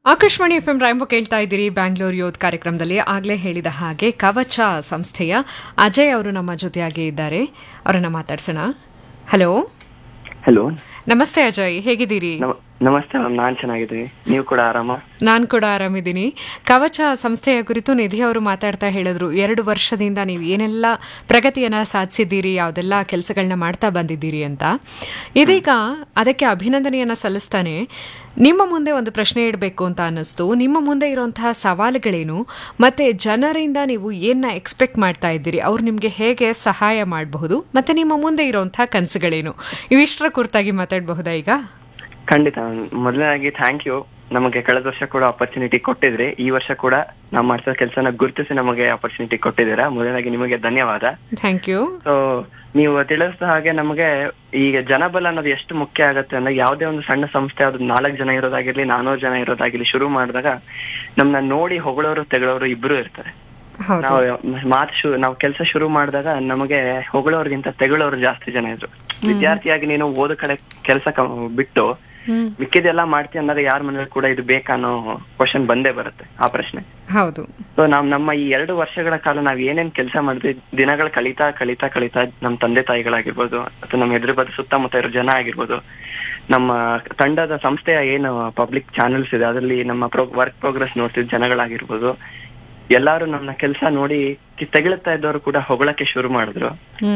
Akashvani F M ರಾಯಂಬ ಕೇಳ್ತಾ ಇದ್ದೀರಿ ಬ್ಯಾಂಗ್ಳೂರ್ ಯೋಧ್ ಕಾರ್ಯಕ್ರಮದಲ್ಲಿ ಆಗಲೇ ಹೇಳಿದ ಹಾಗೆ ಕವಚ ಸಂಸ್ಥೆಯ ಅಜಯ್ ಅವರು ನಮ್ಮ ಜೊತೆಯಾಗಿ ಇದ್ದಾರೆ ಅವರನ್ನ ಮಾತಾಡ್ಸೋಣ ಹಲೋ ಹಲೋ ನಮಸ್ತೆ ಅಜಯ್ ಹೇಗಿದ್ದೀರಿ ನಮ- ನಮಸ್ತೆ ಮ್ಯಾಮ್ ನಾನ್ ಚೆನ್ನಾಗಿದ್ದೀನಿ ನೀವು ಕೂಡ ಆರಾಮ ನಾನು ಕೂಡ ಆರಾಮಿದ್ದೀನಿ ಕವಚ ಸಂಸ್ಥೆಯ ಕುರಿತು ನಿಧಿ ಅವರು ಮಾತಾಡ್ತಾ ಹೇಳಿದ್ರು ಎರಡು ವರ್ಷದಿಂದ ನೀವು ಏನೆಲ್ಲ ಪ್ರಗತಿಯನ್ನ ಸಾಧಿಸಿದ್ದೀರಿ ಯಾವುದೆಲ್ಲ ಕೆಲಸಗಳನ್ನ ಮಾಡ್ತಾ ಬಂದಿದ್ದೀರಿ ಅಂತ ಇದೀಗ ಅದಕ್ಕೆ ಅಭಿನಂದನೆಯನ್ನ ಸಲ್ಲಿಸ್ತಾನೆ ನಿಮ್ಮ ಮುಂದೆ ಒಂದು ಪ್ರಶ್ನೆ ಇಡಬೇಕು ಅಂತ ಅನ್ನಿಸ್ತು ನಿಮ್ಮ ಮುಂದೆ ಇರುವಂತಹ ಸವಾಲುಗಳೇನು ಮತ್ತೆ ಜನರಿಂದ ನೀವು ಏನ ಎಕ್ಸ್ಪೆಕ್ಟ್ ಮಾಡ್ತಾ ಇದ್ದೀರಿ ಅವ್ರು ನಿಮಗೆ ಹೇಗೆ ಸಹಾಯ ಮಾಡಬಹುದು ಮತ್ತೆ ನಿಮ್ಮ ಮುಂದೆ ಇರುವಂತಹ ಕನಸುಗಳೇನು ಇವಿಷ್ಟರ ಕುರಿತಾಗಿ ಮಾತಾಡಬಹುದಾ ಈಗ ಖಂಡಿತ ಮೊದಲನೇದಾಗಿ ಥ್ಯಾಂಕ್ ಯು ನಮಗೆ ಕಳೆದ ವರ್ಷ ಕೂಡ ಆಪರ್ಚುನಿಟಿ ಕೊಟ್ಟಿದ್ರಿ ಈ ವರ್ಷ ಕೂಡ ನಾವು ಮಾಡ್ಸೋ ಕೆಲಸನ ಗುರುತಿಸಿ ನಮಗೆ ಆಪರ್ಚುನಿಟಿ ಕೊಟ್ಟಿದ್ದೀರಾ ಮೊದಲನೇದಾಗಿ ನಿಮಗೆ ಧನ್ಯವಾದ ಥ್ಯಾಂಕ್ ಯು ಸೊ ನೀವು ತಿಳಿಸಿದ ಹಾಗೆ ನಮಗೆ ಈಗ ಜನಬಲ ಅನ್ನೋದು ಎಷ್ಟು ಮುಖ್ಯ ಆಗುತ್ತೆ ಅಂದ್ರೆ ಯಾವುದೇ ಒಂದು ಸಣ್ಣ ಸಂಸ್ಥೆ ಅದು ನಾಲ್ಕು ಜನ ಇರೋದಾಗಿರ್ಲಿ ನಾನೂರು ಜನ ಇರೋದಾಗಿರ್ಲಿ ಶುರು ಮಾಡಿದಾಗ ನಮ್ನ ನೋಡಿ ಹೊಗಳೋರು ತೆಗಳೋರು ಇಬ್ರು ಇರ್ತಾರೆ ಹೌದು ನಾವು ಮಾತು ಶು ನಾವು ಕೆಲಸ ಶುರು ಮಾಡಿದಾಗ ನಮಗೆ ಹೊಗಳೋರ್ಗಿಂತ ತೆಗಳೋರು ಜಾಸ್ತಿ ಜನ ಇದ್ರು ವಿದ್ಯಾರ್ಥಿಯಾಗಿ ನೀನು ಓದೋ ಕಡೆ ಕೆಲಸ ಬಿಟ್ಟು ಹ್ಮ್ ಮಿಕ್ಕಿದೆಲ್ಲ ಮಾಡ್ತೀಯ ಅಂದಾಗ ಯಾರ ಮನೇಲಿ ಕೂಡ ಇದು ಬೇಕಾ ಅನ್ನೋ ಕ್ವಶನ್ ಬಂದೇ ಬರುತ್ತೆ ಆ ಪ್ರಶ್ನೆ ಹೌದು ಸೊ ನಾವ್ ನಮ್ಮ ಈ ಎರಡು ವರ್ಷಗಳ ಕಾಲ ನಾವ್ ಏನೇನ್ ಕೆಲಸ ಮಾಡಿದ್ವಿ ದಿನಗಳು ಕಳೀತಾ ಕಳೀತಾ ಕಳೀತಾ ನಮ್ ತಂದೆ ತಾಯಿಗಳಾಗಿರ್ಬೋದು ಅಥವಾ ನಮ್ಮ ಎದುರು ಬದ ಸುತ್ತಮುತ್ತ ಇರೋ ಜನ ಆಗಿರ್ಬೋದು ನಮ್ಮ ತಂಡದ ಸಂಸ್ಥೆಯ ಏನು ಪಬ್ಲಿಕ್ ಚಾನೆಲ್ಸ್ ಇದೆ ಅದರಲ್ಲಿ ನಮ್ಮ ಪ್ರೋ ವರ್ಕ್ ಪ್ರೋಗ್ರೆಸ್ ನೋಡ್ತಿದ್ದ ಜನಗಳಾಗಿರ್ಬೋದು ಎಲ್ಲಾರು ನಮ್ಮ ಕೆಲಸ ನೋಡಿ ತೆಗಿಳುತ್ತಾ ಇದ್ದವರು ಕೂಡ ಹೊಗಳಕ್ಕೆ ಶುರು ಮಾಡಿದ್ರು ಹ್ಮ್